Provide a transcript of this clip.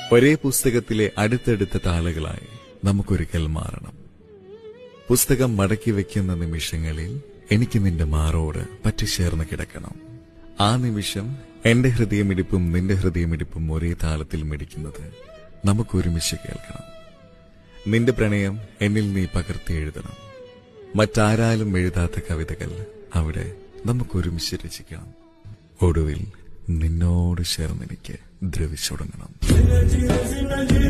ഒരേ പുസ്തകത്തിലെ അടുത്തടുത്ത താളുകളായി നമുക്കൊരിക്കൽ മാറണം പുസ്തകം മടക്കി വെക്കുന്ന നിമിഷങ്ങളിൽ എനിക്ക് നിന്റെ മാറോട് പറ്റിച്ചേർന്ന് കിടക്കണം ആ നിമിഷം എന്റെ ഹൃദയമിടിപ്പും നിന്റെ ഹൃദയമിടിപ്പും ഒരേ താളത്തിൽ മിടിക്കുന്നത് നമുക്ക് ഒരുമിച്ച് കേൾക്കണം നിന്റെ പ്രണയം എന്നിൽ നീ പകർത്തി എഴുതണം മറ്റാരാലും എഴുതാത്ത കവിതകൾ അവിടെ നമുക്ക് ഒരുമിച്ച് രചിക്കണം ഒടുവിൽ നിന്നോട് ചേർന്നെനിക്ക് ദ്രവിച്ചൊടുങ്ങണം